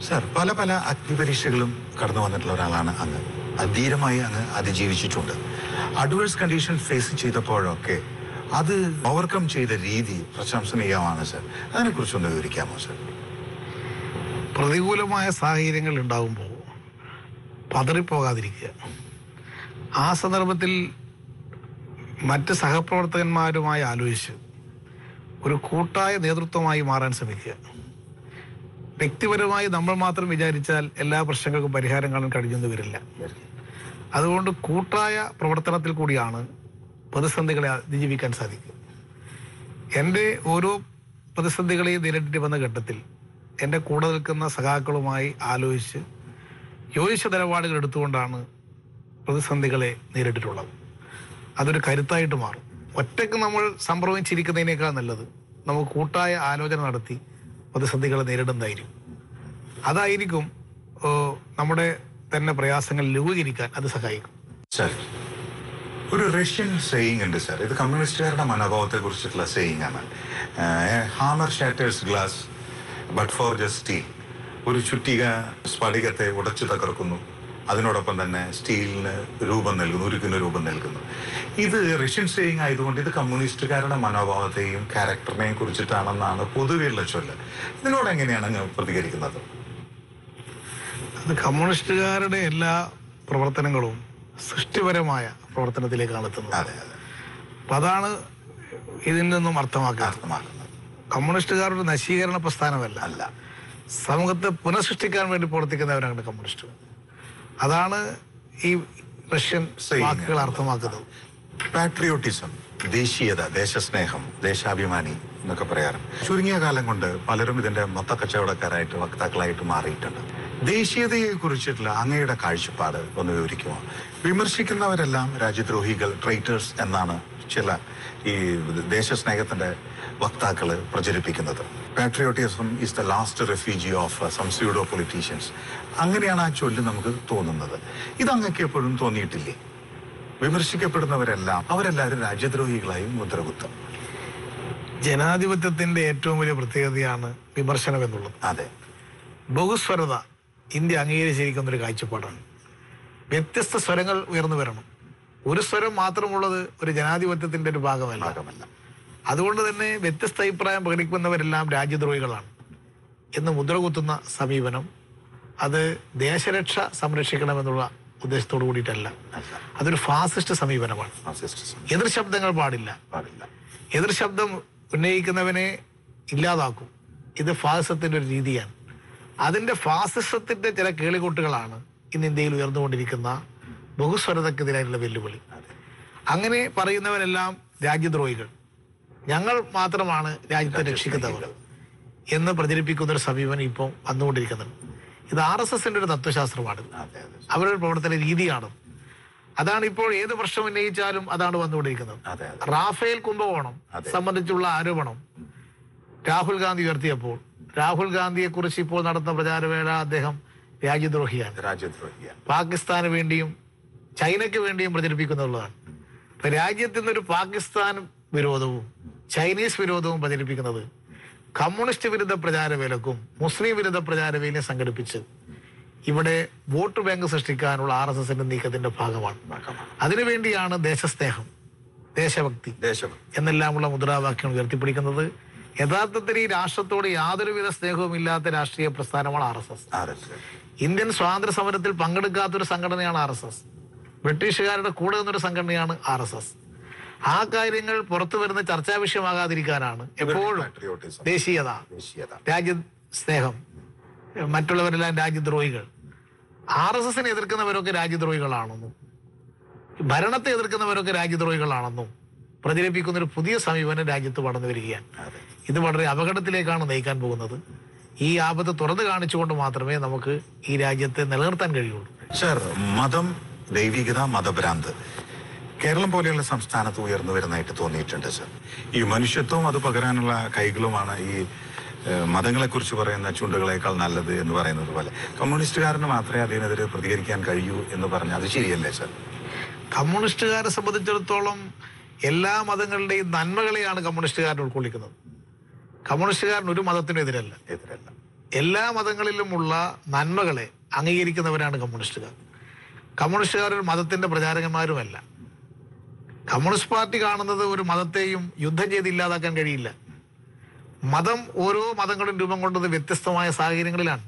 Sir പല പല അഗ്നിപരീക്ഷകളും കടന്നു വന്നിട്ടുള്ള ഒരാളാണ് അങ്ങ് അധീരമായി അങ്ങ് അതിജീവിച്ചിട്ടുണ്ട് അഡ്വേഴ്സ് കണ്ടീഷൻ ഫേസ് ചെയ്തപ്പോഴൊക്കെ അത് ഓവർകം ചെയ്ത രീതി പ്രശംസനീയമാണ് സാർ അതിനെക്കുറിച്ചൊന്ന് വിവരിക്കാമോ സാർ പ്രതികൂലമായ സാഹചര്യങ്ങൾ ഉണ്ടാകുമ്പോൾ പതറിപ്പോകാതിരിക്കുക ആ സന്ദർഭത്തിൽ മറ്റ് സഹപ്രവർത്തകന്മാരുമായി ആലോചിച്ച് ഒരു കൂട്ടായ നേതൃത്വമായി മാറാൻ ശ്രമിക്കുക വ്യക്തിപരമായി നമ്മൾ മാത്രം വിചാരിച്ചാൽ എല്ലാ പ്രശ്നങ്ങൾക്കും പരിഹാരം കാണാൻ കഴിഞ്ഞെന്ന് വരില്ല അതുകൊണ്ട് കൂട്ടായ പ്രവർത്തനത്തിൽ കൂടിയാണ് പ്രതിസന്ധികളെ അതിജീവിക്കാൻ സാധിക്കുക എൻ്റെ ഓരോ പ്രതിസന്ധികളെയും നേരിട്ടിട്ട് വന്ന ഘട്ടത്തിൽ എൻ്റെ കൂടെ നിൽക്കുന്ന സഖാക്കളുമായി ആലോചിച്ച് യോജിച്ച നിലപാടുകൾ എടുത്തുകൊണ്ടാണ് പ്രതിസന്ധികളെ നേരിട്ടിട്ടുള്ളത് അതൊരു കരുത്തായിട്ട് മാറും ഒറ്റയ്ക്ക് നമ്മൾ സംഭ്രമിച്ചിരിക്കുന്നതിനേക്കാൾ നല്ലത് നമുക്ക് കൂട്ടായ ആലോചന നടത്തി പ്രതിസന്ധികളെ നേരിടുന്നതായിരിക്കും അതായിരിക്കും ഓ, നമ്മുടെ തന്നെ പ്രയാസങ്ങൾ ലഘൂകരിക്കാൻ അത് സഹായിക്കും സാർ ഒരു റഷ്യൻ സെയിങ് ഉണ്ട് സാർ ഇത് കമ്മ്യൂണിസ്റ്റുകാരുടെ മനോഭാവത്തെ കുറിച്ചിട്ടുള്ള സെയിങ് ആണ് hammer shatters glass but forges steel ഒരു ചുറ്റിക സ്ഫടികത്തെ ഉടച്ചു തകർക്കുന്നു അതിനോടൊപ്പം തന്നെ സ്റ്റീലിന് രൂപം നൽകുന്നു ഉരുക്കിന് രൂപം നൽകുന്നു ഇത് റഷ്യൻ സെയിങ് ആയതുകൊണ്ട് ഇത് കമ്മ്യൂണിസ്റ്റുകാരുടെ മനോഭാവത്തെയും ക്യാരക്ടറിനെയും കുറിച്ചിട്ടാണെന്നാണ് പൊതുവെയുള്ള ചൊല്ല് ഇതിനോട് എങ്ങനെയാണ് അങ്ങ് പ്രതികരിക്കുന്നത് അത് കമ്മ്യൂണിസ്റ്റുകാരുടെ എല്ലാ പ്രവർത്തനങ്ങളും സൃഷ്ടിപരമായ പ്രവർത്തനത്തിലേക്കാണ് എത്തുന്നത് അതെ അതെ അപ്പൊ അതാണ് ഇതിൽ നിന്നും അർത്ഥമാക്കുന്നത് അർത്ഥമാക്കുന്നത് കമ്മ്യൂണിസ്റ്റുകാരുടെ നശീകരണ പ്രസ്ഥാനമല്ല അല്ല സമൂഹത്തെ പുനഃസൃഷ്ടിക്കാൻ വേണ്ടി പ്രവർത്തിക്കുന്നവരാണ് കമ്മ്യൂണിസ്റ്റുകൾ അതാണ് ഈ റഷ്യൻ Saying. വാക്കുകൾ അർത്ഥമാക്കുന്നത് പാട്രിയോട്ടിസം ദേശീയത ദേശസ്നേഹം ദേശാഭിമാനി എന്നൊക്കെ പറയാറുണ്ട് ചുരുങ്ങിയ കാലം കൊണ്ട് പലരും ഇതിന്റെ മൊത്ത കച്ചവടക്കാരായിട്ട് വക്താക്കളായിട്ട് മാറിയിട്ടുണ്ട് ദേശീയതയെ കുറിച്ചിട്ടുള്ള അങ്ങയുടെ കാഴ്ചപ്പാട് ഒന്ന് വിവരിക്കുമോ വിമർശിക്കുന്നവരെല്ലാം രാജ്യദ്രോഹികൾ ട്രൈറ്റേഴ്സ് എന്നാണ് ചില ഈ ദേശസ്നേഹത്തിന്റെ വക്താക്കള് പ്രചരിപ്പിക്കുന്നത് patriotism is the last refugee of some pseudo politicians അങ്ങനെയാണ് ആ ചൊല്ല് നമുക്ക് തോന്നുന്നത് ഇത് അങ്ങക്ക് എപ്പോഴും തോന്നിയിട്ടില്ലേ വിമർശിക്കപ്പെടുന്നവരെല്ലാം അവരെല്ലാവരും രാജ്യദ്രോഹികളായി മുദ്രകുത്തും ജനാധിപത്യത്തിന്റെ ഏറ്റവും വലിയ പ്രത്യേകതയാണ് വിമർശനം എന്നുള്ളത് അതെ ബഹുസ്വരത ഇന്ത്യ അംഗീകരിച്ചിരിക്കുന്ന ഒരു കാഴ്ചപ്പാടാണ് വ്യത്യസ്ത സ്വരങ്ങൾ ഉയർന്നു വരണം ഒരു സ്വരം മാത്രമുള്ളത് ഒരു ജനാധിപത്യത്തിന്റെ ഒരു ഭാഗമല്ല ഭാഗമല്ല അതുകൊണ്ട് തന്നെ വ്യത്യസ്ത അഭിപ്രായം പ്രകടിപ്പിക്കുന്നവരെല്ലാം രാജ്യദ്രോഹികളാണ് എന്ന് മുദ്രകുത്തുന്ന സമീപനം അത് ദേശരക്ഷ സംരക്ഷിക്കണമെന്നുള്ള ഉദ്ദേശത്തോടു കൂടിയിട്ടല്ല അല്ല അതൊരു ഫാസിസ്റ്റ് സമീപനമാണ് ഫാസിസ്റ്റ് എതിർ ശബ്ദങ്ങൾ പാടില്ല പാടില്ല എതിർ ശബ്ദം ഉന്നയിക്കുന്നവനെ ഇല്ലാതാക്കും ഇത് ഫാസിസത്തിന്റെ ഒരു രീതിയാണ് അതിന്റെ ഫാസിസത്തിന്റെ ചില കേളികൊട്ടുകളാണ് ഇന്ന് ഇന്ത്യയിൽ ഉയർന്നുകൊണ്ടിരിക്കുന്ന ബഹുസ്വരതക്കെതിരായിട്ടുള്ള വെല്ലുവിളി അങ്ങനെ പറയുന്നവരെല്ലാം രാജ്യദ്രോഹികൾ ഞങ്ങൾ മാത്രമാണ് രാജ്യത്തെ രക്ഷിക്കുന്നവർ എന്ന് പ്രചരിപ്പിക്കുന്ന ഒരു സമീപനം ഇപ്പം വന്നുകൊണ്ടിരിക്കുന്നുണ്ട് ഇത് ആർ എസ് എസിന്റെ ഒരു തത്വശാസ്ത്രമാണ് അതെ അതെ അവരുടെ പ്രവർത്തന രീതിയാണ് അതാണ് ഇപ്പോൾ ഏത് പ്രശ്നം ഉന്നയിച്ചാലും അതാണ് വന്നുകൊണ്ടിരിക്കുന്നത് അതെ അതെ റാഫേൽ കുംഭകോണം അതെ. സംബന്ധിച്ചുള്ള ആരോപണം രാഹുൽ ഗാന്ധി ഉയർത്തിയപ്പോൾ രാഹുൽ ഗാന്ധിയെ കുറിച്ച് ഇപ്പോൾ നടത്തുന്ന പ്രചാരവേള അദ്ദേഹം രാജ്യദ്രോഹിയാണ് രാജ്യദ്രോഹിയാണ് പാകിസ്ഥാന് വേണ്ടിയും ചൈനയ്ക്ക് വേണ്ടിയും പ്രചരിപ്പിക്കുന്നുള്ളതാണ് ഇപ്പൊ രാജ്യത്ത് നിന്നൊരു പാകിസ്ഥാൻ വിരോധവും ചൈനീസ് വിരോധവും പ്രചരിപ്പിക്കുന്നത് കമ്മ്യൂണിസ്റ്റ് വിരുദ്ധ പ്രചാരവേലക്കും മുസ്ലിം വിരുദ്ധ പ്രചാരവേലയും സംഘടിപ്പിച്ച് ഇവിടെ വോട്ട് ബാങ്ക് സൃഷ്ടിക്കാനുള്ള ആർ എസ് എസിന്റെ നീക്കത്തിന്റെ ഭാഗമാണ് ഭാഗമാണ് അതിനുവേണ്ടിയാണ് ദേശസ്നേഹം ദേശഭക്തി ദേശം എന്നെല്ലാമുള്ള മുദ്രാവാക്യം ഉയർത്തിപ്പിടിക്കുന്നത് യഥാർത്ഥത്തിൽ ഈ രാഷ്ട്രത്തോട് യാതൊരുവിധ സ്നേഹവും ഇല്ലാത്ത രാഷ്ട്രീയ പ്രസ്ഥാനമാണ് R S S R S Indian സ്വാതന്ത്ര്യ സമരത്തിൽ പങ്കെടുക്കാത്തൊരു സംഘടനയാണ് ആർ എസ് എസ് ബ്രിട്ടീഷുകാരുടെ കൂടെ നിന്നൊരു സംഘടനയാണ് ആർ എസ് എസ് ആ കാര്യങ്ങൾ പുറത്തു വരുന്ന ചർച്ചാ വിഷയമാകാതിരിക്കാനാണ് എപ്പോഴും പാട്രിയോട്ടിസം ദേശീയത ദേശീയത രാജ്യ സ്നേഹം മറ്റുള്ളവരെല്ലാം രാജ്യദ്രോഹികൾ ആർ എസ് എസിനെ എതിർക്കുന്നവരൊക്കെ രാജ്യദ്രോഹികളാണെന്നും ഭരണത്തെ എതിർക്കുന്നവരൊക്കെ രാജ്യദ്രോഹികളാണെന്നും പ്രചരിപ്പിക്കുന്ന ഒരു പുതിയ സമീപനം രാജ്യത്ത് വളർന്നു വരികയാണ് അതെ ഇത് വളരെ അപകടത്തിലേക്കാണ് നയിക്കാൻ പോകുന്നത് ഈ ആപത്ത് തുറന്നു കാണിച്ചുകൊണ്ട് മാത്രമേ നമുക്ക് ഈ രാജ്യത്തെ നിലനിർത്താൻ കഴിയുള്ളൂ സർ മതം ദൈവികത മതഭ്രാന്ത് കേരളം പോലെയുള്ള സംസ്ഥാനത്ത് ഉയർന്നു വരുന്നതായിട്ട് തോന്നിയിട്ടുണ്ട് സർ ഈ മനുഷ്യത്വം അത് പകരാനുള്ള കൈകളുമാണ് ഈ ഏഹ്, മതങ്ങളെക്കുറിച്ച് പറയുന്ന ചുണ്ടുകളേക്കാൾ നല്ലത് എന്ന് പറയുന്നത് പോലെ കമ്മ്യൂണിസ്റ്റുകാരന് മാത്രമേ അതിനെതിരെ പ്രതികരിക്കാൻ കഴിയൂ എന്ന് പറഞ്ഞാൽ അത് ശരിയല്ലേ സർ കമ്മ്യൂണിസ്റ്റുകാരെ സംബന്ധിച്ചിടത്തോളം എല്ലാ മതങ്ങളുടെയും നന്മകളെയാണ് കമ്മ്യൂണിസ്റ്റുകാരൻ ഉൾക്കൊള്ളിക്കുന്നത് കമ്മ്യൂണിസ്റ്റുകാരൻ ഒരു മതത്തിനും എതിരല്ല എതിരല്ല എല്ലാ മതങ്ങളിലുമുള്ള നന്മകളെ അംഗീകരിക്കുന്നവരാണ് കമ്മ്യൂണിസ്റ്റുകാർ കമ്മ്യൂണിസ്റ്റുകാർ ഒരു മതത്തിന്റെ പ്രചാരകന്മാരുമല്ല കമ്മ്യൂണിസ്റ്റ് പാർട്ടി കാണുന്നത് ഒരു മതത്തെയും യുദ്ധം ചെയ്ത് ഇല്ലാതാക്കാൻ കഴിയില്ല മതം ഓരോ മതങ്ങളും രൂപം കൊണ്ടത് വ്യത്യസ്തമായ സാഹചര്യങ്ങളിലാണ്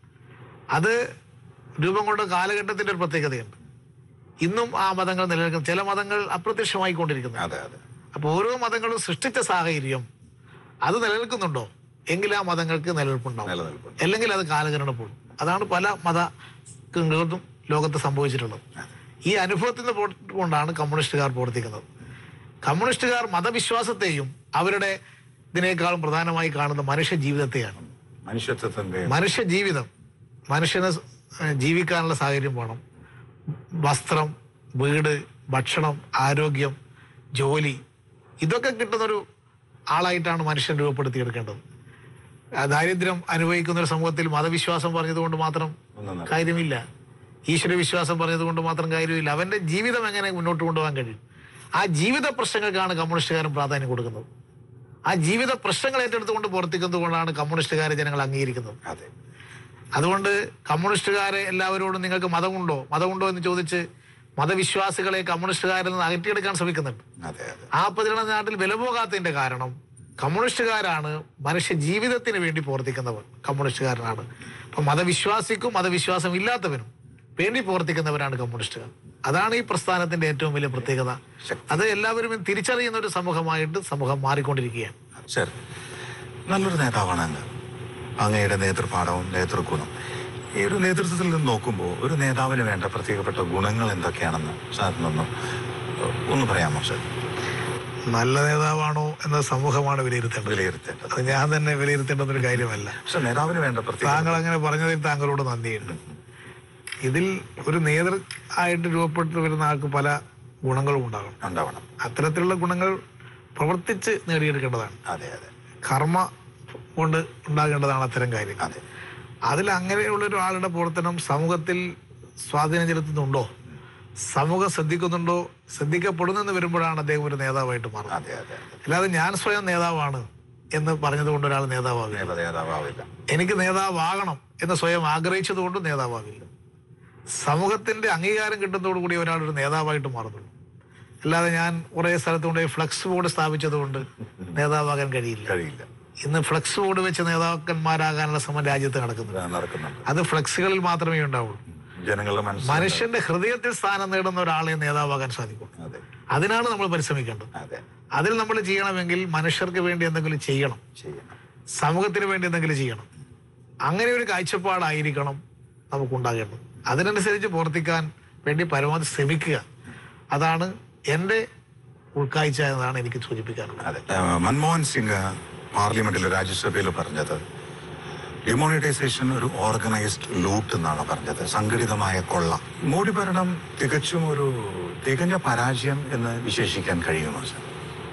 അത് രൂപം കൊണ്ട കാലഘട്ടത്തിന്റെ ഒരു പ്രത്യേകതയുണ്ട് ഇന്നും ആ മതങ്ങൾ നിലനിൽക്കുന്നു ചില മതങ്ങൾ അപ്രത്യക്ഷമായിക്കൊണ്ടിരിക്കുന്നു അതെ അതെ അപ്പോൾ ഓരോ മതങ്ങളും സൃഷ്ടിച്ച സാഹചര്യം അത് നിലനിൽക്കുന്നുണ്ടോ എങ്കിൽ ആ മതങ്ങൾക്ക് നിലനിൽപ്പുണ്ടാവും നിലനിൽപ്പുണ്ട് അല്ലെങ്കിൽ അത് കാലകരണ പോകും അതാണ് പല മതങ്ങളും ലോകത്ത് സംഭവിച്ചിട്ടുള്ളത് ഈ അനുഭവത്തിൽ നിന്ന് പോ- കൊണ്ടാണ് കമ്മ്യൂണിസ്റ്റുകാർ പ്രവർത്തിക്കുന്നത് കമ്മ്യൂണിസ്റ്റുകാർ മതവിശ്വാസത്തെയും അവരുടെ ഇതിനേക്കാളും പ്രധാനമായി കാണുന്ന മനുഷ്യ ജീവിതത്തെയാണ് മനുഷ്യത്വത്തിന്റെ മനുഷ്യ ജീവിതം മനുഷ്യന് സ്- ഏഹ് ജീവിക്കാനുള്ള സാഹചര്യം വേണം വസ്ത്രം വീട് ഭക്ഷണം ആരോഗ്യം ജോലി ഇതൊക്കെ കിട്ടുന്നൊരു ആളായിട്ടാണ് മനുഷ്യൻ രൂപപ്പെടുത്തിയെടുക്കേണ്ടത് ആ ദാരിദ്ര്യം അനുഭവിക്കുന്ന ഒരു സമൂഹത്തിൽ മതവിശ്വാസം പറഞ്ഞതുകൊണ്ട് മാത്രം ഒന്നും നട- കാര്യമില്ല ഈശ്വര വിശ്വാസം പറഞ്ഞതുകൊണ്ട് മാത്രം കാര്യമില്ല അവന്റെ ജീവിതം എങ്ങനെ മുന്നോട്ട് കൊണ്ടുപോകാൻ കഴിയും ആ ജീവിത പ്രശ്നങ്ങൾക്കാണ് കമ്മ്യൂണിസ്റ്റുകാരൻ പ്രാധാന്യം കൊടുക്കുന്നത് ആ ജീവിത പ്രശ്നങ്ങൾ ഏറ്റെടുത്തുകൊണ്ട് പ്രവർത്തിക്കുന്നത് കൊണ്ടാണ് കമ്മ്യൂണിസ്റ്റുകാരെ ജനങ്ങൾ അംഗീകരിക്കുന്നത് അതെ അതുകൊണ്ട് കമ്മ്യൂണിസ്റ്റുകാരെ എല്ലാവരോടും നിങ്ങൾക്ക് മതമുണ്ടോ മതമുണ്ടോ എന്ന് ചോദിച്ച് മതവിശ്വാസികളെ കമ്മ്യൂണിസ്റ്റുകാരിൽ നിന്ന് അകറ്റിയെടുക്കാൻ ശ്രമിക്കുന്നുണ്ട് അതെ അതെ ആ പതിനെണ്ണ നാട്ടിൽ വില പോകാത്തതിന്റെ കാരണം കമ്മ്യൂണിസ്റ്റുകാരാണ് മനുഷ്യ ജീവിതത്തിന് വേണ്ടി പ്രവർത്തിക്കുന്നവർ കമ്മ്യൂണിസ്റ്റുകാരനാണ് അപ്പൊ മതവിശ്വാസിക്കും മതവിശ്വാസം ഇല്ലാത്തവനും വേണ്ടി പ്രവർത്തിക്കുന്നവരാണ് കമ്മ്യൂണിസ്റ്റുകാർ അതാണ് ഈ പ്രസ്ഥാനത്തിന്റെ ഏറ്റവും വലിയ പ്രത്യേകത അത് എല്ലാവരും തിരിച്ചറിയുന്ന ഒരു സമൂഹമായിട്ട് സമൂഹം മാറിക്കൊണ്ടിരിക്കുകയാണ് ശരി നല്ലൊരു നേതാവാണ് അങ്ങ് അങ്ങയുടെ നേതൃപാഠവും നേതൃഗുണം ഈ ഒരു നേതൃത്വത്തിൽ നിന്ന് നോക്കുമ്പോൾ ഒരു നേതാവിന് വേണ്ട പ്രത്യേകപ്പെട്ട ഗുണങ്ങൾ എന്തൊക്കെയാണെന്ന് സാറിനൊന്ന് ഒന്ന് പറയാമോ സാർ നല്ല നേതാവാണോ എന്ന സമൂഹമാണ് വിലയിരുത്തേണ്ടത് വിലയിരുത്തേണ്ടത് അത് ഞാൻ തന്നെ വിലയിരുത്തേണ്ടുന്ന ഒരു കാര്യമല്ല പക്ഷെ നേതാവിന് വേണ്ട പ്രത്യേക താങ്കൾ അങ്ങനെ പറഞ്ഞതിൽ താങ്കളോട് നന്ദിയുണ്ട് ഇതിൽ ഒരു നേതൃ ആയിട്ട് രൂപപ്പെട്ടു വരുന്ന ആൾക്ക് പല ഗുണങ്ങളും ഉണ്ടാകണം ഉണ്ടാവണം അത്തരത്തിലുള്ള ഗുണങ്ങൾ പ്രവർത്തിച്ച് നേടിയെടുക്കേണ്ടതാണ് അതെ അതെ കർമ്മ കൊണ്ട് ഉണ്ടാകേണ്ടതാണ് അത്തരം കാര്യങ്ങൾ അതെ അതിൽ അങ്ങനെയുള്ള ഒരാളുടെ പ്രവർത്തനം സമൂഹത്തിൽ സ്വാധീനം ചെലുത്തുന്നുണ്ടോ സമൂഹം ശ്രദ്ധിക്കുന്നുണ്ടോ ശ്രദ്ധിക്കപ്പെടുന്നെന്ന് വരുമ്പോഴാണ് അദ്ദേഹം ഒരു നേതാവായിട്ട് മാറുന്നത് അതെ അതെ അതെ അല്ലാതെ ഞാൻ സ്വയം നേതാവാണ് എന്ന് പറഞ്ഞതുകൊണ്ട് ഒരാൾ നേതാവാകില്ല നേത നേതാവാവില്ല എനിക്ക് നേതാവാകണം എന്ന് സ്വയം ആഗ്രഹിച്ചത് കൊണ്ട് നേതാവാകില്ല സമൂഹത്തിന്റെ അംഗീകാരം കിട്ടുന്നതോടുകൂടി ഒരാൾ ഒരു നേതാവായിട്ട് മാറുന്നുള്ളൂ അല്ലാതെ ഞാൻ കുറേ സ്ഥലത്ത് കൊണ്ട് ഫ്ലക്സ് ബോർഡ് സ്ഥാപിച്ചത് കൊണ്ട് നേതാവാകാൻ കഴിയില്ല കഴിയില്ല ഇന്ന് ഫ്ലക്സ് ബോർഡ് വെച്ച് നേതാക്കന്മാരാകാനുള്ള ശ്രമം രാജ്യത്ത് നടക്കുന്നത് ഇത് നടക്കുന്നുണ്ട് അത് ഫ്ലക്സുകളിൽ മാത്രമേ ഉണ്ടാവുള്ളൂ ജനങ്ങളുടെ മനസ്സിൽ മനുഷ്യന്റെ ഹൃദയത്തിൽ സ്ഥാനം നേടുന്ന ഒരാളെ നേതാവാകാൻ സാധിക്കും അതെ അതിനാണ് നമ്മൾ പരിശ്രമിക്കേണ്ടത് അതെ അതിൽ നമ്മൾ ചെയ്യണമെങ്കിൽ മനുഷ്യർക്ക് വേണ്ടി എന്തെങ്കിലും ചെയ്യണം ചെയ്യണം സമൂഹത്തിന് വേണ്ടി എന്തെങ്കിലും ചെയ്യണം അങ്ങനെ ഒരു കാഴ്ചപ്പാടായിരിക്കണം നമുക്കുണ്ടാകേണ്ടത് അതിനനുസരിച്ച് പ്രവർത്തിക്കാൻ വേണ്ടി പരമാവധി ശ്രമിക്കുക അതാണ് എൻ്റെ ഉൾക്കാഴ്ച എന്നതാണ് എനിക്ക് സൂചിപ്പിക്കാനുള്ളത് അതെ ഏഹ് മൻമോഹൻ സിംഗ് പാർലമെന്റിൽ രാജ്യസഭയിൽ പറഞ്ഞത് ഡിമോണിറ്റൈസേഷൻ ഒരു ഓർഗനൈസ്ഡ് ലൂട്ട് എന്നാണ് പറഞ്ഞത് സംഘടിതമായ കൊള്ള മോഡി ഭരണം തികച്ചും ഒരു തികഞ്ഞ പരാജയം എന്ന് വിശേഷിക്കാൻ കഴിയുമോ സർ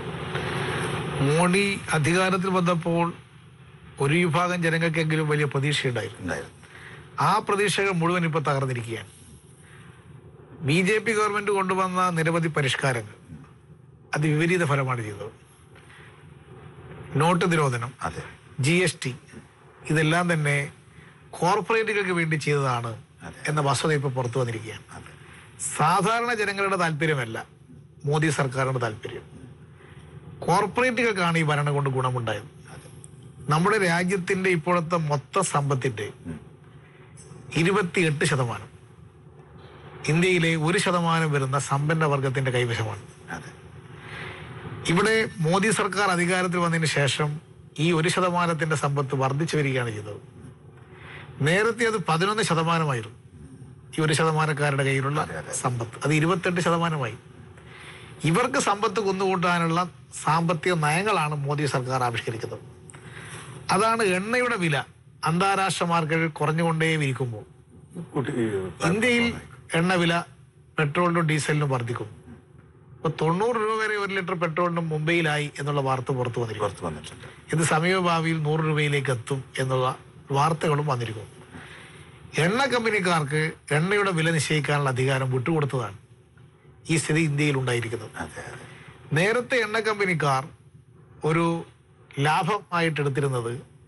മോഡി അധികാരത്തിൽ വന്നപ്പോൾ ഒരു വിഭാഗം ജനങ്ങൾക്കെങ്കിലും വലിയ പ്രതീക്ഷയുണ്ടായിരുന്നു ഉണ്ടായിരുന്നു ആ പ്രതീക്ഷകൾ മുഴുവൻ ഇപ്പോൾ തകർന്നിരിക്കുകയാണ് ബി ജെ പി ഗവൺമെന്റ് കൊണ്ടുവന്ന നിരവധി പരിഷ്കാരങ്ങൾ അത് വിപരീത ഫലമാണ് ചെയ്തത് നോട്ട് നിരോധനം അതെ ജി എസ് ടി ഇതെല്ലാം തന്നെ കോർപ്പറേറ്റുകൾക്ക് വേണ്ടി ചെയ്തതാണ് അതെ. എന്ന വസ്തുത ഇപ്പോൾ പുറത്തു വന്നിരിക്കുകയാണ് അതെ സാധാരണ ജനങ്ങളുടെ താല്പര്യമല്ല മോദി സർക്കാരിന്റെ താല്പര്യം കോർപ്പറേറ്റുകൾക്കാണ് ഈ ഭരണം കൊണ്ട് ഗുണമുണ്ടായത് നമ്മുടെ രാജ്യത്തിന്റെ ഇപ്പോഴത്തെ മൊത്ത സമ്പത്തിന്റെ ഇരുപത്തിയെട്ട് ശതമാനം ഇന്ത്യയിലെ ഒരു ശതമാനം വരുന്ന സമ്പന്ന വർഗത്തിന്റെ കൈവശമാണ് അതെ ഇവിടെ മോദി സർക്കാർ അധികാരത്തിൽ വന്നതിന് ശേഷം ഈ ഒരു ശതമാനത്തിന്റെ സമ്പത്ത് വർദ്ധിച്ചു വരികയാണ് ചെയ്തത് നേരത്തെ അത് പതിനൊന്ന് ശതമാനമായിരുന്നു ഈ ഒരു ശതമാനക്കാരുടെ കയ്യിലുള്ള അതെ, അതെ. സമ്പത്ത് അത് ഇരുപത്തെട്ട് ശതമാനമായി ഇവർക്ക് സമ്പത്ത് കുന്നുകൂട്ടാനുള്ള സാമ്പത്തിക നയങ്ങളാണ് മോദി സർക്കാർ ആവിഷ്കരിക്കുന്നത് അതാണ് എണ്ണയുടെ വില അന്താരാഷ്ട്ര മാർക്കറ്റിൽ കുറഞ്ഞുകൊണ്ടേ ഇരിക്കുമ്പോൾ കുട്ടി ഇന്ത്യയിൽ എണ്ണ വില പെട്രോളിനും ഡീസലിനും വർദ്ധിക്കും ഇപ്പൊ തൊണ്ണൂറ് രൂപ വരെ ഒരു ലിറ്റർ പെട്രോളിനും മുംബൈയിലായി എന്നുള്ള വാർത്ത പുറത്തു വന്നിരിക്കും പുറത്ത് വന്നിട്ടുണ്ട് ഇത് സമീപഭാവിയിൽ നൂറ് രൂപയിലേക്ക് എത്തും എന്നുള്ള വാർത്തകളും വന്നിരിക്കും എണ്ണ കമ്പനിക്കാർക്ക് എണ്ണയുടെ വില നിശ്ചയിക്കാനുള്ള അധികാരം വിട്ടുകൊടുത്തതാണ് ഈ സ്ഥിതി ഇന്ത്യയിൽ ഉണ്ടായിരിക്കുന്നത് അതെ അതെ നേരത്തെ എണ്ണ കമ്പനിക്കാർ ഒരു ലാഭമായിട്ട് എടുത്തിരുന്നത്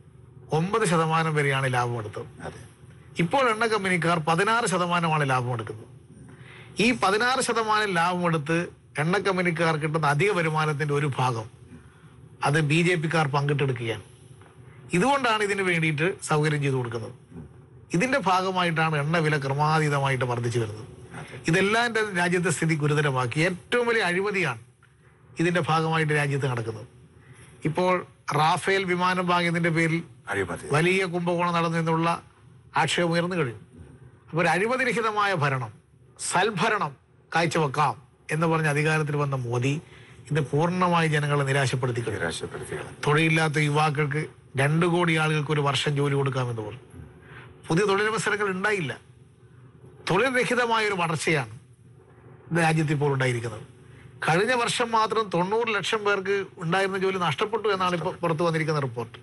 ഒമ്പത് ശതമാനം വരെയാണ് ലാഭമെടുത്തത് അതെ ഇപ്പോൾ എണ്ണ കമ്പനിക്കാർ പതിനാറ് ശതമാനമാണ് ലാഭമെടുക്കുന്നത് ഈ പതിനാറ് ശതമാനം ലാഭമെടുത്ത് എണ്ണ കമ്പനിക്കാർ കിട്ടുന്ന അധിക വരുമാനത്തിന്റെ ഒരു ഭാഗം അത് ബി ജെ പിക്കാർ പങ്കിട്ടെടുക്കുകയാണ് ഇതുകൊണ്ടാണ് ഇതിന് വേണ്ടിയിട്ട് സൗകര്യം ചെയ്തു കൊടുക്കുന്നത് ഇതിന്റെ ഭാഗമായിട്ടാണ് എണ്ണ വില ക്രമാതീതമായിട്ട് വർദ്ധിച്ചു വരുന്നത് ഇതെല്ലാം എൻ്റെ രാജ്യത്തെ സ്ഥിതി ഗുരുതരമാക്കി ഏറ്റവും വലിയ അഴിമതിയാണ് ഇതിന്റെ ഭാഗമായിട്ട് രാജ്യത്ത് നടക്കുന്നത് ഇപ്പോൾ റാഫേൽ വിമാനം വാങ്ങിയതിന്റെ പേരിൽ അഴിമതി വലിയ കുംഭകോണം നടന്നെന്നുള്ള ആക്ഷേപം ഉയർന്നു കഴിഞ്ഞു അപ്പോൾ ഒരു അഴിമതിരഹിതമായ ഭരണം സൽഭരണം കാഴ്ചവെക്കാം എന്ന് പറഞ്ഞ് അധികാരത്തിൽ വന്ന മോദി ഇത് പൂർണ്ണമായി ജനങ്ങളെ നിരാശപ്പെടുത്തി കഴിഞ്ഞു നിരാശപ്പെടുത്തിയാണ് തൊഴിലില്ലാത്ത യുവാക്കൾക്ക് രണ്ടു കോടി ആളുകൾക്ക് ഒരു വർഷം ജോലി കൊടുക്കാമെന്ന് പറഞ്ഞു പുതിയ തൊഴിലവസരങ്ങൾ ഉണ്ടായില്ല തൊഴിൽ രഹിതമായ ഒരു വളർച്ചയാണ് ഇത് രാജ്യത്ത് ഇപ്പോൾ ഉണ്ടായിരിക്കുന്നത് കഴിഞ്ഞ വർഷം മാത്രം തൊണ്ണൂറ് ലക്ഷം പേർക്ക് ഉണ്ടായിരുന്ന ജോലി നഷ്ടപ്പെട്ടു എന്നാണ് ഇപ്പോൾ പുറത്തു വന്നിരിക്കുന്ന റിപ്പോർട്ട്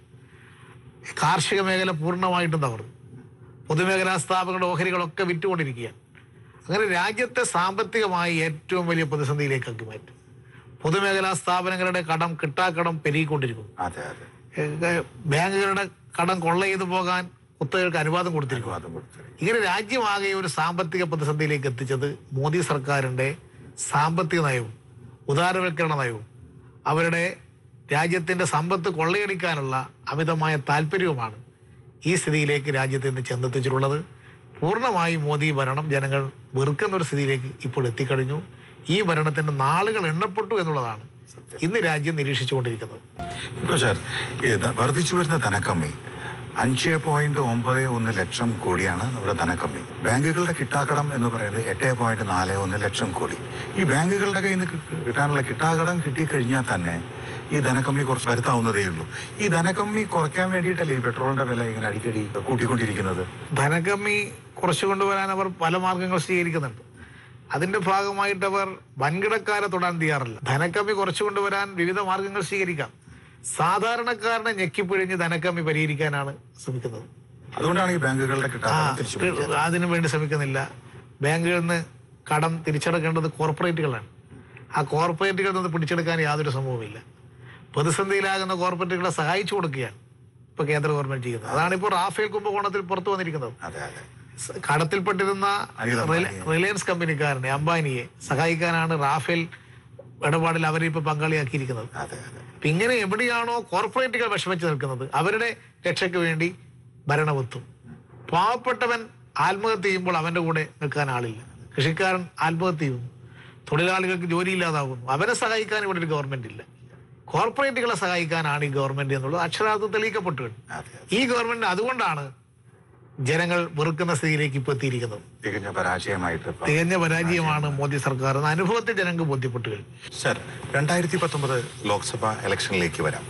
കാർഷിക മേഖല പൂർണ്ണമായിട്ടും തകർന്നു പൊതുമേഖലാ സ്ഥാപനങ്ങളുടെ ഓഹരികളൊക്കെ വിറ്റുകൊണ്ടിരിക്കുകയാണ് അങ്ങനെ രാജ്യത്തെ സാമ്പത്തികമായി ഏറ്റവും വലിയ പ്രതിസന്ധിയിലേക്കാക്കി മാറ്റി പൊതുമേഖലാ സ്ഥാപനങ്ങളുടെ കടം കിട്ടാക്കടം പെരുകിക്കൊണ്ടിരിക്കുന്നു അതെ അതെ ഏഹ് ബാങ്കുകളുടെ കടം കൊള്ള ചെയ്തു പോകാൻ കുത്തകൾക്ക് അനുവാദം കൊടുത്തിരിക്കുന്നു അനുവാദം കൊടുത്തു ഇങ്ങനെ രാജ്യമാകെ ഒരു സാമ്പത്തിക പ്രതിസന്ധിയിലേക്ക് എത്തിച്ചത് മോദി സർക്കാരിന്റെ സാമ്പത്തിക നയവും ഉദാരവൽക്കരണ നയവും അവരുടെ രാജ്യത്തിന്റെ സമ്പത്ത് കൊള്ളയടിക്കാനുള്ള അമിതമായ താല്പര്യവുമാണ് ഈ സ്ഥിതിയിലേക്ക് രാജ്യത്ത് ഇന്ന് ചെന്നെത്തിച്ചിട്ടുള്ളത് പൂർണ്ണമായി മോദി ഭരണം ജനങ്ങൾ വെറുക്കുന്ന ഒരു സ്ഥിതിയിലേക്ക് ഇപ്പോൾ എത്തിക്കഴിഞ്ഞു ഈ ഭരണത്തിന്റെ നാളുകൾ എണ്ണപ്പെട്ടു എന്നുള്ളതാണ് ഇന്ന് രാജ്യം നിരീക്ഷിച്ചുകൊണ്ടിരിക്കുന്നത് ഇപ്പോൾ സാർ ഈ ധ- വർദ്ധിച്ചു വരുന്ന ധനക്കമ്മി അഞ്ച് പോയിന്റ് ഒമ്പത് ഒന്ന് ലക്ഷം കോടിയാണ് നമ്മുടെ ധനക്കമ്മി ബാങ്കുകളുടെ കിട്ടാക്കടം എന്ന് പറയുന്നത് എട്ട് പോയിന്റ് നാല് ഒന്ന് ലക്ഷം കോടി ഈ ബാങ്കുകളുടെ കയ്യിൽ നിന്ന് കി- കിട്ടാനുള്ള കിട്ടാക്കടം കിട്ടിക്കഴിഞ്ഞാൽ തന്നെ ഈ ധനക്കമ്മി കുറച്ച് വരുത്താവുന്നതേ ഉള്ളൂ ഈ ധനക്കമ്മി കുറയ്ക്കാൻ വേണ്ടിയിട്ടല്ലേ ഈ പെട്രോളിന്റെ വില ഇങ്ങനെ അടിക്കടി കൂട്ടിക്കൊണ്ടിരിക്കുന്നത് ധനക്കമ്മി കുറച്ചു കൊണ്ടുവരാൻ അവർ പല മാർഗങ്ങൾ സ്വീകരിക്കുന്നുണ്ട് അതിന്റെ ഭാഗമായിട്ട് അവർ വൻകിടക്കാരെ തൊടാൻ തയ്യാറല്ല ധനക്കമ്മി കുറച്ചു കൊണ്ടുവരാൻ വിവിധ മാർഗങ്ങൾ സ്വീകരിക്കാം സാധാരണക്കാരനെ ഞെക്കിപ്പിഴിഞ്ഞ് ധനക്കമ്മി പരിഹരിക്കാനാണ് ശ്രമിക്കുന്നത് അതുകൊണ്ടാണ് ഈ ബാങ്കുകളുടെ ആ കിട്ടാക്കടം തിരിച്ചു പിടിക്കുന്നത്. അതിനു വേണ്ടി ശ്രമിക്കുന്നില്ല ബാങ്കുകളിൽ നിന്ന് കടം തിരിച്ചടക്കേണ്ടത് കോർപ്പറേറ്റുകളാണ് ആ കോർപ്പറേറ്റുകളിൽ നിന്ന് പിടിച്ചെടുക്കാൻ യാതൊരു സംഭവമില്ല പ്രതിസന്ധിയിലാകുന്ന കോർപ്പറേറ്റുകളെ സഹായിച്ചു കൊടുക്കുകയാണ് ഇപ്പൊ കേന്ദ്ര ഗവൺമെന്റ് ചെയ്യുന്നത് അതാണ് ഇപ്പോൾ റാഫേൽ കുംഭകോണത്തിൽ പുറത്തു വന്നിരിക്കുന്നത് അതെ അതെ സ- കടത്തിൽപ്പെട്ടിരുന്ന അനിൽ റില- റിലയൻസ് കമ്പനിക്കാരനെ അംബാനിയെ സഹായിക്കാനാണ് റാഫേൽ ഇടപാടിൽ അവരെ ഇപ്പൊ പങ്കാളിയാക്കിയിരിക്കുന്നത് അതെ അതെ അപ്പൊ ഇങ്ങനെ എവിടെയാണോ കോർപ്പറേറ്റുകൾ വിഷമിച്ച് നിൽക്കുന്നത് അവരുടെ രക്ഷയ്ക്ക് വേണ്ടി ഭരണമെത്തും പാവപ്പെട്ടവൻ ആത്മഹത്യ ചെയ്യുമ്പോൾ അവന്റെ കൂടെ നിൽക്കാൻ ആളില്ല കൃഷിക്കാരൻ ആത്മഹത്യ ചെയ്യുന്നു തൊഴിലാളികൾക്ക് ജോലിയില്ലാതാകുന്നു അവരെ സഹായിക്കാൻ ഇവിടെ ഒരു ഗവൺമെന്റ് ഇല്ല കോർപ്പറേറ്റുകളെ സഹായിക്കാനാണ് ഈ ഗവൺമെന്റ് എന്നുള്ളത് അക്ഷരാർത്ഥം തെളിയിക്കപ്പെട്ടു കഴിഞ്ഞു. അതെ അതെ ഈ ഗവൺമെന്റ് അതുകൊണ്ടാണ് ജനങ്ങൾ വെറുക്കുന്ന സ്ഥിതിയിലേക്ക് ഇപ്പൊ എത്തിയിരിക്കുന്നത് തികഞ്ഞ പരാജയമായിട്ട് ഇപ്പം തികഞ്ഞ പരാജയമാണ് മോദി സർക്കാർ എന്ന അനുഭവത്തിൽ ജനങ്ങൾക്ക് ബോധ്യപ്പെട്ടു കഴിഞ്ഞു സർ രണ്ടായിരത്തി പത്തൊമ്പത് ലോക്സഭ ഇലക്ഷനിലേക്ക് വരാം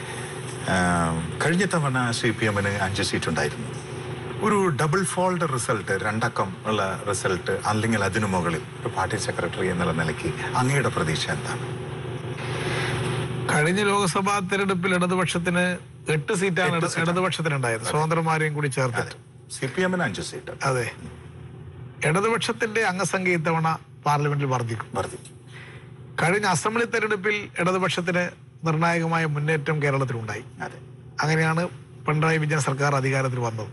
ആം, കഴിഞ്ഞ തവണ സി പി എമ്മിന് അഞ്ച് സീറ്റ് ഉണ്ടായിരുന്നു ഒരു ഡബിൾ ഫോൾഡ് റിസൾട്ട് രണ്ടക്കം ഉള്ള റിസൾട്ട് അല്ലെങ്കിൽ അതിനു മുകളിൽ ഒരു പാർട്ടി സെക്രട്ടറി എന്നുള്ള നിലയ്ക്ക് അങ്ങയുടെ പ്രതീക്ഷ എന്താണ് കഴിഞ്ഞ ലോക്സഭാ തെരഞ്ഞെടുപ്പിൽ ഇടതുപക്ഷത്തിന് എട്ട് സീറ്റാണ് ഇട- ഇടതുപക്ഷത്തിനുണ്ടായത് സ്വതന്ത്രമാരെയും കൂടി ചേർത്തിട്ട് സി പി എമ്മിന് അഞ്ച് സീറ്റ് അതെ ഇടതുപക്ഷത്തിന്റെ അംഗസംഖ്യ ഇത്തവണ പാർലമെന്റിൽ വർദ്ധിക്കും വർദ്ധിക്കും കഴിഞ്ഞ അസംബ്ലി തെരഞ്ഞെടുപ്പിൽ ഇടതുപക്ഷത്തിന് നിർണായകമായ മുന്നേറ്റം കേരളത്തിലുണ്ടായി അതെ അങ്ങനെയാണ് പിണറായി വിജയൻ സർക്കാർ അധികാരത്തിൽ വന്നത്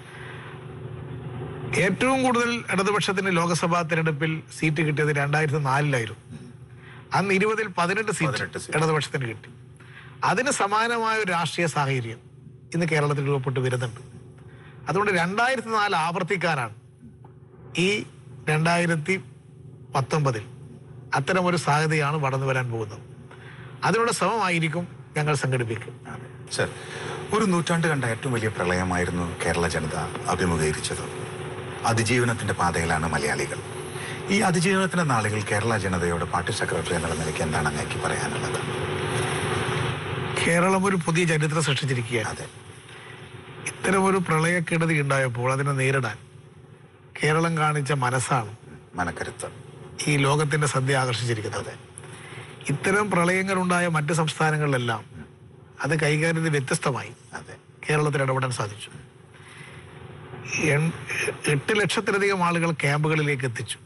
ഏറ്റവും കൂടുതൽ ഇടതുപക്ഷത്തിന് ലോക്സഭാ തെരഞ്ഞെടുപ്പിൽ സീറ്റ് കിട്ടിയത് രണ്ടായിരത്തി നാലിലായിരുന്നു അന്ന് ഇരുപതിൽ പതിനെട്ട് പതിനെട്ട് സീറ്റ് സീറ്റ്. ഇടതുപക്ഷത്തിന് കിട്ടി അതിന് സമാനമായ ഒരു രാഷ്ട്രീയ സാഹചര്യം ഇന്ന് കേരളത്തിൽ രൂപപ്പെട്ട് വരുന്നുണ്ട് അതുകൊണ്ട് രണ്ടായിരത്തി നാല് ആവർത്തിക്കാനാണ് ഈ രണ്ടായിരത്തി പത്തൊമ്പതിൽ അത്തരമൊരു സാധ്യതയാണ് വളർന്നു വരാൻ പോകുന്നത് അതിനുള്ള ശ്രമമായിരിക്കും ഞങ്ങൾ സംഘടിപ്പിക്കുക അതെ സർ ഒരു നൂറ്റാണ്ട് കണ്ട ഏറ്റവും വലിയ പ്രളയമായിരുന്നു കേരള ജനത അഭിമുഖീകരിച്ചത് അതിജീവനത്തിന്റെ പാതയിലാണ് മലയാളികൾ ഈ അതിജീവനത്തിന്റെ നാളുകൾ കേരള ജനതയോട് പാർട്ടി സെക്രട്ടറി എന്നുള്ള നിലയ്ക്ക് എന്താണ് അങ്ങേക്ക് പറയാനുള്ളത് കേരളം ഒരു പുതിയ ചരിത്രം സൃഷ്ടിച്ചിരിക്കുകയാണ് അതെ ഇത്തരമൊരു പ്രളയക്കെടുതി ഉണ്ടായപ്പോൾ അതിനെ നേരിടാൻ കേരളം കാണിച്ച മനസ്സാണ് മനക്കരുത്ത് ഈ ലോകത്തിന്റെ ശ്രദ്ധ ആകർഷിച്ചിരിക്കുന്നത് ഇത്തരം പ്രളയങ്ങളുണ്ടായ മറ്റ് സംസ്ഥാനങ്ങളിലെല്ലാം അത് കൈകാര്യം ചെയ്ത് വ്യത്യസ്തമായി അതെ കേരളത്തിൽ ഇടപെടാൻ സാധിച്ചു എൺ- എട്ട് ലക്ഷത്തിലധികം ആളുകൾ ക്യാമ്പുകളിലേക്ക് എത്തിച്ചു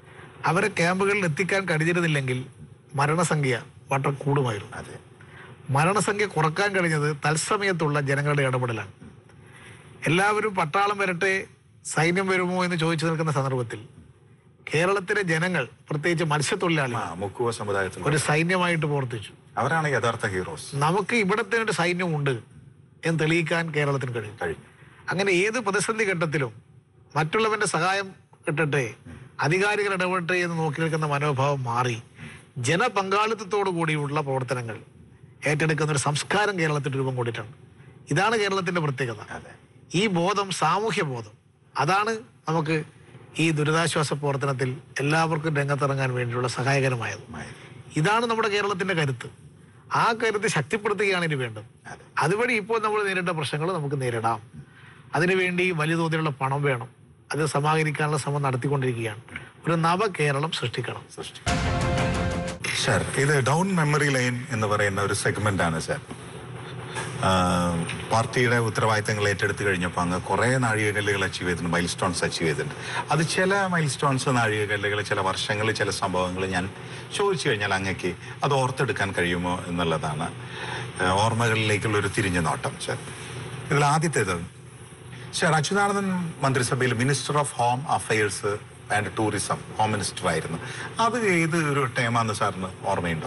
അവരെ ക്യാമ്പുകളിൽ എത്തിക്കാൻ കഴിഞ്ഞിരുന്നില്ലെങ്കിൽ മരണസംഖ്യ വളരെ കൂടുമായിരുന്നു അതെ മരണസംഖ്യ കുറക്കാൻ കഴിഞ്ഞത് തത്സമയത്തുള്ള ജനങ്ങളുടെ ഇടപെടലാണ് എല്ലാവരും പട്ടാളം വരട്ടെ സൈന്യം വരുമോ എന്ന് ചോദിച്ചു നിൽക്കുന്ന സന്ദർഭത്തിൽ കേരളത്തിലെ ജനങ്ങൾ പ്രത്യേകിച്ച് മത്സ്യത്തൊഴിലാളികൾ ആ മുക്കുവ സമുദായത്തിൽ ഒരു സൈന്യമായിട്ട് പ്രവർത്തിച്ചു അവരാണ് യഥാർത്ഥ ഹീറോസ് നമുക്ക് ഇവിടത്തെ ഒരു സൈന്യമുണ്ട് എന്ന് തെളിയിക്കാൻ കേരളത്തിന് കഴിയും കഴിഞ്ഞു അങ്ങനെ ഏത് പ്രതിസന്ധി ഘട്ടത്തിലും മറ്റുള്ളവന്റെ സഹായം കിട്ടട്ടെ അധികാരികൾ ഇടപെടട്ടെ എന്ന് നോക്കി നിൽക്കുന്ന മനോഭാവം മാറി ജനപങ്കാളിത്തത്തോടു കൂടിയുള്ള പ്രവർത്തനങ്ങൾ ഏറ്റെടുക്കുന്ന ഒരു സംസ്കാരം കേരളത്തിൽ രൂപം കൊണ്ടിട്ടുണ്ട് ഇതാണ് കേരളത്തിന്റെ പ്രത്യേകത അതെ ഈ ബോധം സാമൂഹ്യ ബോധം അതാണ് നമുക്ക് ഈ ദുരിതാശ്വാസ പ്രവർത്തനത്തിൽ എല്ലാവർക്കും രംഗത്തിറങ്ങാൻ വേണ്ടിയുള്ള സഹായകരമായത് മായി. ഇതാണ് നമ്മുടെ കേരളത്തിന്റെ കരുത്ത് ആ കരുത്ത് ശക്തിപ്പെടുത്തുകയാണ് ഇനി വേണ്ടത് അതെ അതുവഴി ഇപ്പോൾ നമ്മൾ നേരിട്ട പ്രശ്നങ്ങൾ നമുക്ക് നേരിടാം അതിനുവേണ്ടി വലിയ തോതിലുള്ള പണം വേണം അത് സമാഹരിക്കാനുള്ള ശ്രമം നടത്തിക്കൊണ്ടിരിക്കുകയാണ് ഒരു നവ കേരളം സൃഷ്ടിക്കണം സൃഷ്ടി സർ ഇത് ഡൗൺ മെമ്മറി ലൈൻ എന്ന് പറയുന്ന ഒരു സെഗ്മെന്റ് ആണ് സർ പാർട്ടിയുടെ ഉത്തരവാദിത്തങ്ങൾ ഏറ്റെടുത്ത് കഴിഞ്ഞപ്പോൾ അങ്ങ് കുറേ നാഴികക്കല്ലുകൾ അച്ചീവ് ചെയ്തിട്ടുണ്ട് മൈൽ സ്റ്റോൺസ് അച്ചീവ് ചെയ്തിട്ടുണ്ട് അത് ചില മൈൽ സ്റ്റോൺസ് നാഴികക്കല്ലുകൾ ചില വർഷങ്ങൾ ചില സംഭവങ്ങൾ ഞാൻ ചോദിച്ചു കഴിഞ്ഞാൽ അങ്ങക്ക് അത് ഓർത്തെടുക്കാൻ കഴിയുമോ എന്നുള്ളതാണ് ആ, ഓർമ്മകളിലേക്കുള്ള ഒരു തിരിഞ്ഞു നോട്ടം സർ ഇതിൽ ആദ്യത്തേത് സർ അച്യുതാനന്ദൻ മന്ത്രിസഭയിൽ minister of home affairs and tourism home minister ആയിരുന്നു അത് ഏത് ഒരു ടൈമാന്ന് സാറിന് ഓർമ്മയുണ്ടോ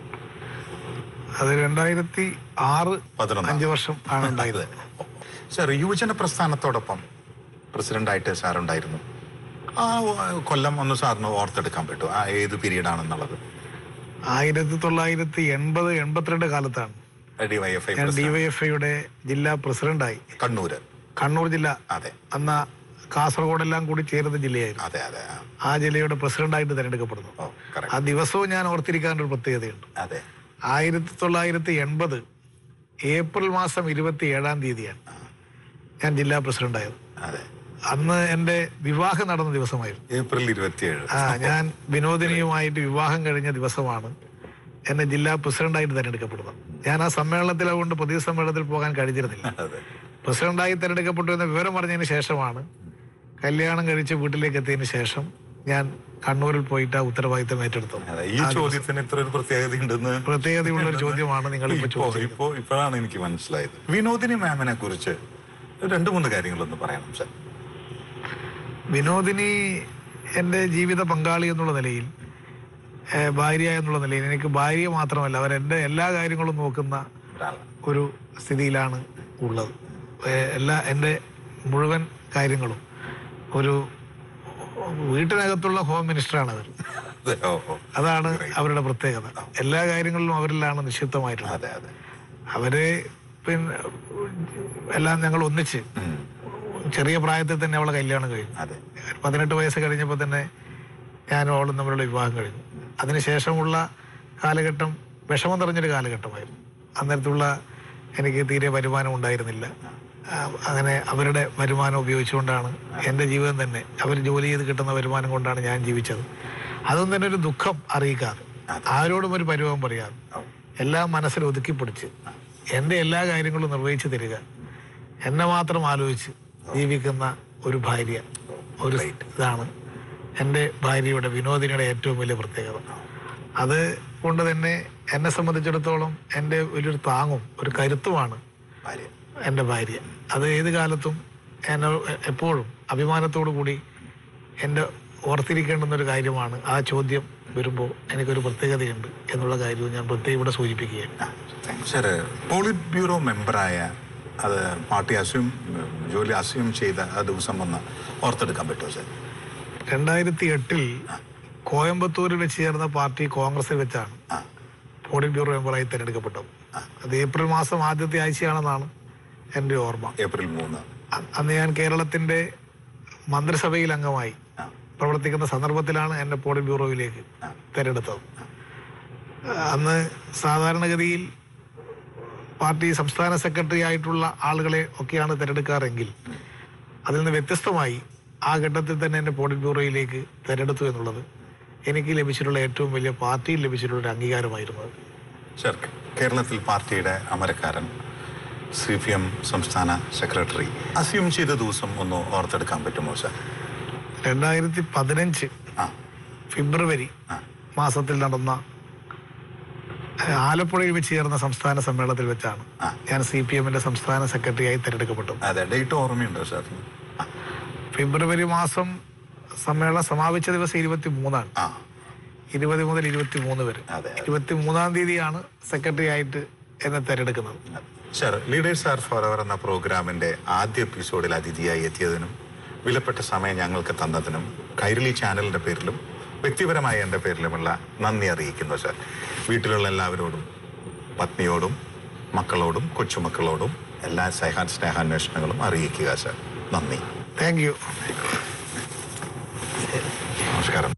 അത് രണ്ടായിരത്തി ആറ് പതിനൊന്ന് അഞ്ച് വർഷം ആണ് ഉണ്ടായത് സർ യുവജന പ്രസ്ഥാനത്തോടൊപ്പം പ്രസിഡന്റായിട്ട് സാർ ഉണ്ടായിരുന്നു ആ കൊല്ലം ഒന്ന് സാറിന് ഓർത്തെടുക്കാൻ പറ്റും ആ ഏത് പീരീഡ് ആണെന്നുള്ളത് ആയിരത്തി തൊള്ളായിരത്തി എൺപത് എൺപത്തിരണ്ട് കാലത്താണ് ഡി വൈ എഫ് ഐ ഞാൻ ഡിവൈഎഫ്ഐയുടെ ജില്ലാ പ്രസിഡന്റായി കണ്ണൂര് കണ്ണൂർ ജില്ല അതെ അന്ന് കാസർഗോഡെല്ലാം കൂടി ചേരുന്ന ജില്ലയായിരുന്നു അതെ അതെ ആ. ആ ജില്ലയുടെ പ്രസിഡന്റായിട്ട് തിരഞ്ഞെടുക്കപ്പെടുന്നു ഓ കറക്റ്റ് ആ ദിവസവും ഞാൻ ഓർത്തിരിക്കാനൊരു പ്രത്യേകതയുണ്ട് അതെ ആയിരത്തി തൊള്ളായിരത്തി എൺപത് ഏപ്രിൽ മാസം ഇരുപത്തി ഏഴാം തീയതിയാണ് ഞാൻ ജില്ലാ പ്രസിഡന്റായത് അതെ അന്ന് എൻ്റെ വിവാഹം നടന്ന ദിവസമായിരുന്നു ഏപ്രിൽ ഇരുപത്തിയേഴ് ആ ഞാൻ വിനോദിനിയുമായിട്ട് വിവാഹം കഴിഞ്ഞ ദിവസമാണ് എന്നെ ജില്ലാ പ്രസിഡന്റായിട്ട് തിരഞ്ഞെടുക്കപ്പെടുന്നത് ഞാൻ ആ സമ്മേളനത്തിൽ അതുകൊണ്ട് പൊതു സമ്മേളനത്തിൽ പോകാൻ കഴിഞ്ഞിരുന്നില്ല അതെ പ്രസിഡന്റായി തിരഞ്ഞെടുക്കപ്പെട്ടു എന്ന വിവരം പറഞ്ഞതിന് ശേഷമാണ് കല്യാണം കഴിച്ച് വീട്ടിലേക്ക് എത്തിയതിന് ശേഷം ഞാൻ കണ്ണൂരിൽ പോയിട്ട് ആ ഉത്തരവാദിത്തം ഏറ്റെടുത്തത് അതെ ഈ ചോദ്യത്തിന് ഇത്ര ഒരു പ്രത്യേകത ഉണ്ടെന്ന് പ്രത്യേകതയുള്ള ഒരു ചോദ്യമാണ് നിങ്ങൾ ഇപ്പോൾ ഇപ്പോ ഇപ്പോ ഇപ്പോഴാണ് എനിക്ക് മനസ്സിലായത് വിനോദിനി മാമിനെ കുറിച്ച് രണ്ട് മൂന്ന് കാര്യങ്ങളൊന്ന് പറയണം സാർ വിനോദിനി എൻ്റെ ജീവിത പങ്കാളി എന്നുള്ള നിലയിൽ ഏഹ്, ഭാര്യ എന്നുള്ള നിലയിൽ എനിക്ക് ഭാര്യ മാത്രമല്ല അവരെൻ്റെ എല്ലാ കാര്യങ്ങളും നോക്കുന്ന ഒരാളാണ് ഒരു സ്ഥിതിയിലാണ് ഉള്ളത് ഏഹ്, എല്ലാ എൻ്റെ മുഴുവൻ കാര്യങ്ങളും ഒരു വീട്ടിനകത്തുള്ള ഹോം മിനിസ്റ്ററാണ് അവർ അതെ, ഓ ഓ അതാണ് അവരുടെ പ്രത്യേകത എല്ലാ കാര്യങ്ങളിലും അവരിലാണ് നിക്ഷിപ്തമായിട്ടുള്ളത് അതെ അതെ അവര് പിന്നെ എല്ലാം ഞങ്ങൾ ഒന്നിച്ച് ഉം. ചെറിയ പ്രായത്തിൽ തന്നെ അവളെ കല്യാണം കഴിഞ്ഞു അതെ പതിനെട്ട് വയസ്സ് കഴിഞ്ഞപ്പോൾ തന്നെ ഞാനും അവളും തമ്മിലുള്ള വിവാഹം കഴിഞ്ഞു അതിനുശേഷമുള്ള കാലഘട്ടം വിഷമം നിറഞ്ഞൊരു കാലഘട്ടമായിരുന്നു അന്നേരത്തുള്ള എനിക്ക് തീരെ വരുമാനം ഉണ്ടായിരുന്നില്ല ആ, അങ്ങനെ അവരുടെ വരുമാനം ഉപയോഗിച്ചുകൊണ്ടാണ് എൻ്റെ ജീവിതം തന്നെ അവർ ജോലി ചെയ്ത് കിട്ടുന്ന വരുമാനം കൊണ്ടാണ് ഞാൻ ജീവിച്ചത് അതൊന്നും തന്നെ ഒരു ദുഃഖം അറിയിക്കാതെ ആരോടും ഒരു പരിഭവം പറയാതെ എല്ലാം മനസ്സിൽ ഒതുക്കിപ്പിടിച്ച് എൻ്റെ എല്ലാ കാര്യങ്ങളും നിർവഹിച്ചു തരിക എന്നെ മാത്രം ആലോചിച്ച് ജീവിക്കുന്ന ഒരു ഭാര്യ ഒരു ഇതാണ് എൻ്റെ ഭാര്യയുടെ വിനോദിനിയുടെ ഏറ്റവും വലിയ പ്രത്യേകത അത് കൊണ്ട് തന്നെ എന്നെ സംബന്ധിച്ചിടത്തോളം എൻ്റെ വലിയൊരു താങ്ങും ഒരു കരുത്തുമാണ് ഭാര്യ എൻ്റെ ഭാര്യ അത് ഏത് കാലത്തും എന്നെ എപ്പോഴും അഭിമാനത്തോടു കൂടി എൻ്റെ ഓർത്തിരിക്കേണ്ടുന്ന ഒരു കാര്യമാണ് ആ ചോദ്യം വരുമ്പോൾ എനിക്കൊരു പ്രത്യേകതയുണ്ട് എന്നുള്ള കാര്യവും ഞാൻ പ്രത്യേകം ഇവിടെ സൂചിപ്പിക്കുകയാണ് സാർ പോളിറ്റ് ബ്യൂറോ മെമ്പറായ അത് പാർട്ടി അസ്യൂം ജോലി അസ്യൂം ചെയ്ത ആ ദിവസം വന്ന് ഓർത്തെടുക്കാൻ പറ്റുമോ സാർ രണ്ടായിരത്തി എട്ടിൽ കോയമ്പത്തൂരിൽ വെച്ച് ചേർന്ന പാർട്ടി കോൺഗ്രസിൽ വെച്ചാണ് ആ പോളിറ്റ് ബ്യൂറോ മെമ്പറായി തിരഞ്ഞെടുക്കപ്പെട്ടത് അത് ഏപ്രിൽ മാസം ആദ്യത്തെ ആഴ്ചയാണെന്നാണ് എൻ്റെ ഓർമ്മ ഏപ്രിൽ മൂന്ന് അ- അന്ന് ഞാൻ കേരളത്തിൻ്റെ മന്ത്രിസഭയിൽ അംഗമായി ആ പ്രവർത്തിക്കുന്ന സന്ദർഭത്തിലാണ് എന്നെ പോളിറ്റ് ബ്യൂറോയിലേക്ക് ആ. തിരഞ്ഞെടുത്തത് അന്ന് സാധാരണഗതിയിൽ പാർട്ടി സംസ്ഥാന സെക്രട്ടറി ആയിട്ടുള്ള ആളുകളെ ഒക്കെയാണ് തിരഞ്ഞെടുക്കാറെങ്കിൽ അതിൽ നിന്ന് വ്യത്യസ്തമായി ആ ഘട്ടത്തിൽ തന്നെ എന്നെ പോളിറ്റ് ബ്യൂറോയിലേക്ക് തിരഞ്ഞെടുത്തു എന്നുള്ളത് എനിക്ക് ലഭിച്ചിട്ടുള്ള ഏറ്റവും വലിയ പാർട്ടിയിൽ ലഭിച്ചിട്ടുള്ള ഒരു അംഗീകാരമായിരുന്നു അത്. സർ കേരളത്തിൽ പാർട്ടിയുടെ അമരക്കാരൻ സി പി എം സംസ്ഥാന സെക്രട്ടറി അസ്യൂം ചെയ്ത ദിവസം ഒന്ന് ഓർത്തെടുക്കാൻ പറ്റുമോ സർ രണ്ടായിരത്തി പതിനഞ്ച് ആ ഫെബ്രുവരി ആ മാസത്തിൽ നടന്ന ഏഹ് ആലപ്പുഴയിൽ വെച്ച് ചേർന്ന സംസ്ഥാന സമ്മേളനത്തിൽ വെച്ചാണ് ആ. ഞാൻ സി പി എമ്മിന്റെ സംസ്ഥാന സെക്രട്ടറിയായി തിരഞ്ഞെടുക്കപ്പെട്ടത് അതെ ഡേറ്റ് ഓർമ്മയുണ്ടോ സാർ ആ, ഫെബ്രുവരി മാസം സമ്മേളനം സമാപിച്ച ദിവസം ഇരുപത്തി മൂന്നാണ് ആ ഇരുപത് മുതൽ ഇരുപത്തി മൂന്ന് വരെ അതെ ഇരുപത്തി മൂന്നാം തീയതിയാണ് സെക്രട്ടറി ആയിട്ട് എന്നെ തിരഞ്ഞെടുക്കുന്നത് sir leaders are forever എന്ന പ്രോഗ്രാമിന്റെ ആദ്യ എപ്പിസോഡിൽ അതിഥിയായി എത്തിയതിനും വിലപ്പെട്ട സമയം ഞങ്ങൾക്ക് തന്നതിനും കൈരളി ചാനലിന്റെ പേരിലും വ്യക്തിപരമായ എൻ്റെ പേരിലുമുള്ള നന്ദി അറിയിക്കുന്നു സർ വീട്ടിലുള്ള എല്ലാവരോടും പത്നിയോടും മക്കളോടും കൊച്ചുമക്കളോടും എല്ലാ സ്നേഹ സ്നേഹാന്വേഷണങ്ങളും അറിയിക്കുക സർ നന്ദി താങ്ക് യു നമസ്കാരം